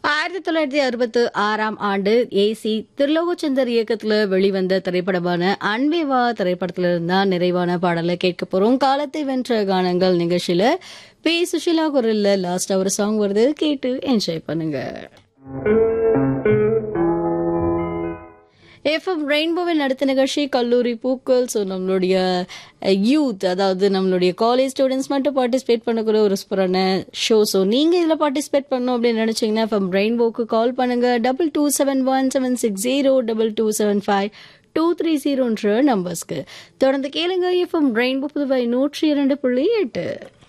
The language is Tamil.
ஆயிரத்தி தொள்ளாயிரத்தி அறுபத்தி ஆறாம் ஆண்டு ஏசி திருலோகச்சந்தர் இயக்கத்துல வெளிவந்த திரைப்படமான அன்பேவா திரைப்படத்துல இருந்தா நிறைவான பாடலை கேட்க போறோம் காலத்தை வென்ற கானங்கள் நிகழ்ச்சியில பி சுஷிலா குரல்ல லாஸ்டா ஒரு சாங் வருது கேட்டு என்ஜாய் பண்ணுங்க எஃப்எம் ரெயின்போவில் அடுத்த நிகழ்ச்சி கல்லூரி பூக்கள் ஸோ நம்மளுடைய யூத் அதாவது நம்மளுடைய காலேஜ் ஸ்டூடெண்ட்ஸ் மட்டும் பார்ட்டிசிபேட் பண்ணக்கூடிய ஒரு சூப்பரான ஷோ ஸோ நீங்கள் இதில் பார்ட்டிசிபேட் பண்ணணும் அப்படின்னு நினச்சிங்கன்னா எஃப்எம் ரெயின்போக்கு கால் பண்ணுங்க double two seven one seven six zero double two seven five two three ஜீரோன்ற நம்பர்ஸ்க்கு தொடர்ந்து கேளுங்க எஃப்எம் ரெயின்போ புதுவை நூற்றி இரண்டு புள்ளி எட்டு